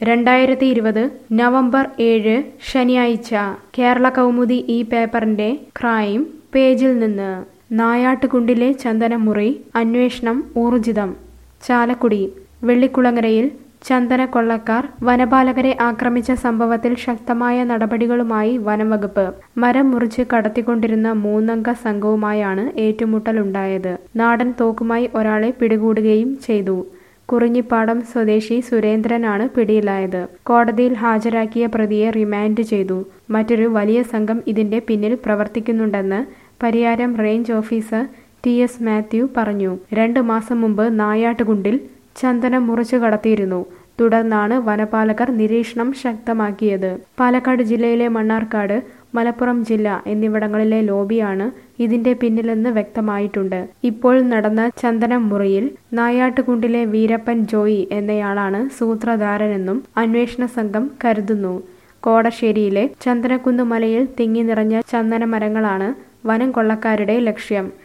രണ്ടായിരത്തി ഇരുപത് നവംബർ ഏഴ് ശനിയാഴ്ച കേരള കൗമുദി ഈ പേപ്പറിന്റെ ക്രൈം പേജിൽ നിന്ന് നായാട്ടുകുണ്ടിലെ ചന്ദനമുറി അന്വേഷണം ഊർജിതം ചാലക്കുടി വെള്ളിക്കുളങ്ങരയിൽ ചന്ദന കൊള്ളക്കാർ വനപാലകരെ ആക്രമിച്ച സംഭവത്തിൽ ശക്തമായ നടപടികളുമായി വനംവകുപ്പ് മരം മുറിച്ച് കടത്തിക്കൊണ്ടിരുന്ന മൂന്നംഗ സംഘവുമായാണ് ഏറ്റുമുട്ടലുണ്ടായത് നാടൻ തോക്കുമായി ഒരാളെ പിടികൂടുകയും ചെയ്തു കുറിഞ്ഞിപ്പാടം സ്വദേശി സുരേന്ദ്രനാണ് പിടിയിലായത് കോടതിയിൽ ഹാജരാക്കിയ പ്രതിയെ റിമാൻഡ് ചെയ്തു മറ്റൊരു വലിയ സംഘം ഇതിന്റെ പിന്നിൽ പ്രവർത്തിക്കുന്നുണ്ടെന്ന് Pariyaram range officer T S Mathew പറഞ്ഞു രണ്ട് മാസം മുമ്പ് നായാട്ടുകുണ്ടിൽ ചന്ദനം മുറിച്ചു കടത്തിയിരുന്നു തുടർന്നാണ് വനപാലകർ നിരീക്ഷണം ശക്തമാക്കിയത് പാലക്കാട് ജില്ലയിലെ മണ്ണാർക്കാട് മലപ്പുറം ജില്ല എന്നിവിടങ്ങളിലെ ലോബിയാണ് ഇതിന്റെ പിന്നിലെന്ന് വ്യക്തമായിട്ടുണ്ട് ഇപ്പോൾ നടന്ന ചന്ദനം മുറിയിൽ നായാട്ടുകുണ്ടിലെ വീരപ്പൻ ജോയി എന്നയാളാണ് സൂത്രധാരനെന്നും അന്വേഷണ സംഘം കരുതുന്നു കോടശ്ശേരിയിലെ ചന്ദനക്കുന്ന് മലയിൽ തിങ്ങി നിറഞ്ഞ ചന്ദന മരങ്ങളാണ് വനം കൊള്ളക്കാരുടെ ലക്ഷ്യം